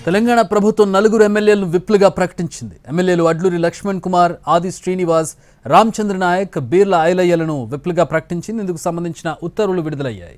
తెలంగాణ ప్రభుత్వం నలుగురు ఎమ్మెల్యేలను విప్లుగా ప్రకటించింది ఎమ్మెల్యేలు అడ్లూరి లక్ష్మణ్ కుమార్ ఆది శ్రీనివాస్ రామచంద్ర నాయక్ బీర్ల ఐలయ్యలను విప్లుగా ప్రకటించింది ఇందుకు సంబంధించిన ఉత్తర్వులు విడుదలయ్యాయి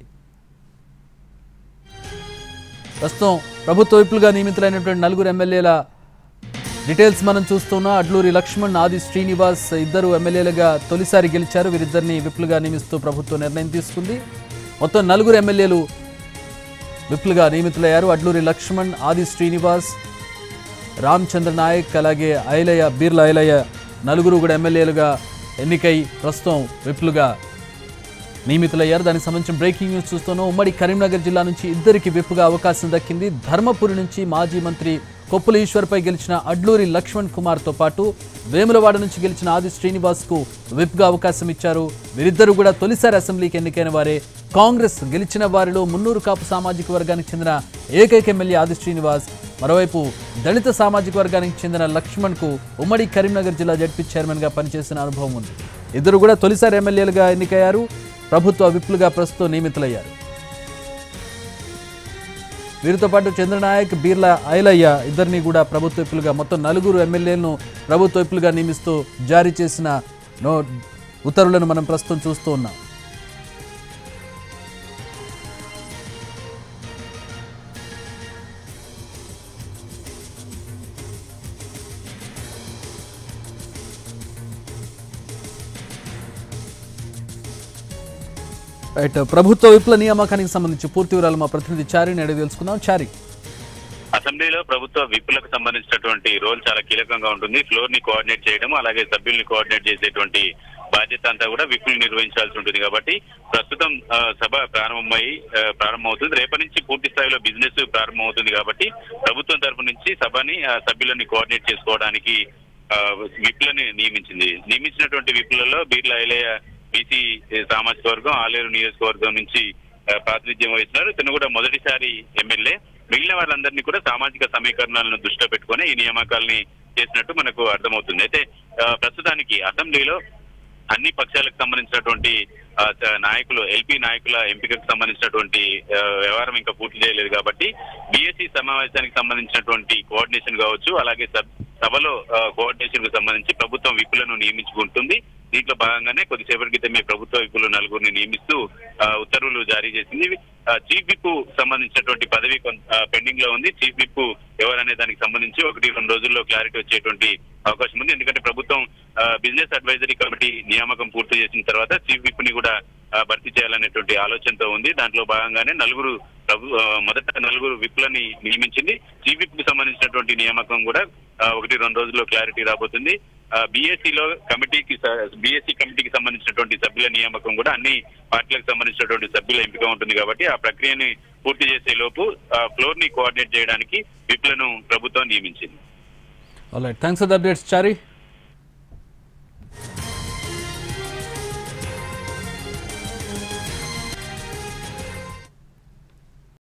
ప్రస్తుతం ప్రభుత్వ విప్పులుగా నియమితులైనటువంటి నలుగురు ఎమ్మెల్యేల డీటెయిల్స్ మనం చూస్తున్నా అడ్లూరి లక్ష్మణ్ ఆది శ్రీనివాస్ ఇద్దరు ఎమ్మెల్యేలుగా తొలిసారి గెలిచారు వీరిద్దరిని విప్పులుగా నియమిస్తూ ప్రభుత్వం నిర్ణయం తీసుకుంది మొత్తం నలుగురు ఎమ్మెల్యేలు విప్లుగా నియమితులయ్యారు అడ్లూరి లక్ష్మణ్ ఆది శ్రీనివాస్ రామచంద్ర నాయక్ అలాగే ఐలయ్య బీర్ల ఐలయ్య నలుగురు కూడా ఎమ్మెల్యేలుగా ఎన్నికై ప్రస్తుతం విప్లుగా నియమితులయ్యారు దానికి సంబంధించిన బ్రేకింగ్ న్యూస్ చూస్తున్నాం ఉమ్మడి కరీంనగర్ జిల్లా నుంచి ఇద్దరికి విప్పుగా అవకాశం దక్కింది ధర్మపురి నుంచి మాజీ మంత్రి కొప్పుల ఈశ్వర్పై గెలిచిన అడ్లూరి లక్ష్మణ్ కుమార్తో పాటు వేములవాడ నుంచి గెలిచిన ఆది శ్రీనివాస్కు విప్గా అవకాశం ఇచ్చారు వీరిద్దరూ కూడా తొలిసారి అసెంబ్లీకి ఎన్నికైన వారే కాంగ్రెస్ గెలిచిన వారిలో మున్నూరు కాపు సామాజిక వర్గానికి చెందిన ఏకైక ఎమ్మెల్యే ఆది శ్రీనివాస్ మరోవైపు దళిత సామాజిక వర్గానికి చెందిన లక్ష్మణ్కు ఉమ్మడి కరీంనగర్ జిల్లా జడ్పీ చైర్మన్గా పనిచేసిన అనుభవం ఉంది ఇద్దరు కూడా తొలిసారి ఎమ్మెల్యేలుగా ఎన్నికయ్యారు ప్రభుత్వ విప్లుగా ప్రస్తుతం నియమితులయ్యారు వీరితో పాటు చంద్రనాయక్ బీర్ల ఐలయ్య ఇద్దరిని కూడా ప్రభుత్వ విప్పులుగా మొత్తం నలుగురు ఎమ్మెల్యేలను ప్రభుత్వ విప్పులుగా నియమిస్తూ జారీ చేసిన నో ఉత్తర్వులను మనం ప్రస్తుతం చూస్తూ ఉన్నాం రైట్ ప్రభుత్వ విప్ల నియామకానికి సంబంధించి పూర్తి వివరాలు మా ప్రతినిధి చారిని అడిగి తెలుసుకుందాం చారి అసెంబ్లీలో ప్రభుత్వ విప్పులకు సంబంధించినటువంటి రోల్ చాలా కీలకంగా ఉంటుంది ఫ్లోర్ ని కోఆర్డినేట్ చేయడం అలాగే సభ్యుల్ని కోఆర్డినేట్ చేసేటువంటి బాధ్యత అంతా కూడా విప్పులు నిర్వహించాల్సి ఉంటుంది కాబట్టి ప్రస్తుతం ఆ, సభ ప్రారంభమై ఆ, ప్రారంభమవుతుంది రేపటి నుంచి పూర్తి స్థాయిలో బిజినెస్ ప్రారంభమవుతుంది కాబట్టి ప్రభుత్వం తరపు నుంచి సభని ఆ, సభ్యులని కోఆర్డినేట్ చేసుకోవడానికి ఆ, విప్పులని నియమించింది నియమించినటువంటి విప్పులలో బీర్ల ఐలయ్య బీసీ సామాజిక వర్గం ఆలేరు నియోజకవర్గం నుంచి ఆ, ప్రాతినిధ్యం వహిస్తున్నారు ఇతను కూడా మొదటిసారి ఎమ్మెల్యే మిగిలిన వాళ్ళందరినీ కూడా సామాజిక సమీకరణాలను దృష్టిలో పెట్టుకొని ఈ నియామకాలని చేసినట్టు మనకు అర్థమవుతుంది అయితే ఆ, ప్రస్తుతానికి అసెంబ్లీలో అన్ని పక్షాలకు సంబంధించినటువంటి ఆ, చ- నాయకులు ఎల్పీ నాయకుల ఎంపికకు సంబంధించినటువంటి ఆ, వ్యవహారం ఇంకా పూర్తి చేయలేదు కాబట్టి బీఎస్సీ సమావేశానికి సంబంధించినటువంటి కోఆర్డినేషన్ కావచ్చు అలాగే సబ్- సభలో కోఆర్డినేషన్ కు సంబంధించి ప్రభుత్వం విప్పులను నియమించుకుంటుంది దీంట్లో భాగంగానే కొద్దిసేపటి క్రితమే ప్రభుత్వ విప్పులు నలుగురిని నియమిస్తూ ఆ, ఉత్తర్వులు జారీ చేసింది ఆ, చీఫ్ విప్ సంబంధించినటువంటి పదవి పెండింగ్ లో ఉంది చీఫ్ విప్ ఎవరనే దానికి సంబంధించి ఒకటి రెండు రోజుల్లో క్లారిటీ వచ్చేటువంటి అవకాశం ఉంది ఎందుకంటే ప్రభుత్వం ఆ, బిజినెస్ అడ్వైజరీ కమిటీ నియామకం పూర్తి చేసిన తర్వాత చీఫ్ విప్ ని కూడా ఆ, భర్తీ చేయాలనేటువంటి ఆలోచనతో ఉంది దాంట్లో భాగంగానే నలుగురు ప్రభు ఆ, మొదట నలుగురు విప్లని నియమించింది చీఫ్ విప్ కి సంబంధించినటువంటి నియామకం కూడా ఆ, ఒకటి రెండు రోజుల్లో క్లారిటీ రాబోతుంది బీఎస్సీ లో కమిటీకి బీఎస్సీ కమిటీకి సంబంధించినటువంటి సభ్యుల నియామకం కూడా అన్ని పార్టీలకు సంబంధించినటువంటి సభ్యుల ఎంపిక ఉంటుంది కాబట్టి ఆ ప్రక్రియని పూర్తి చేసే లోపు ఫ్లోర్ ని కోఆర్డినేట్ చేయడానికి విప్లను ప్రభుత్వం నియమించింది right thanks for the updates Chari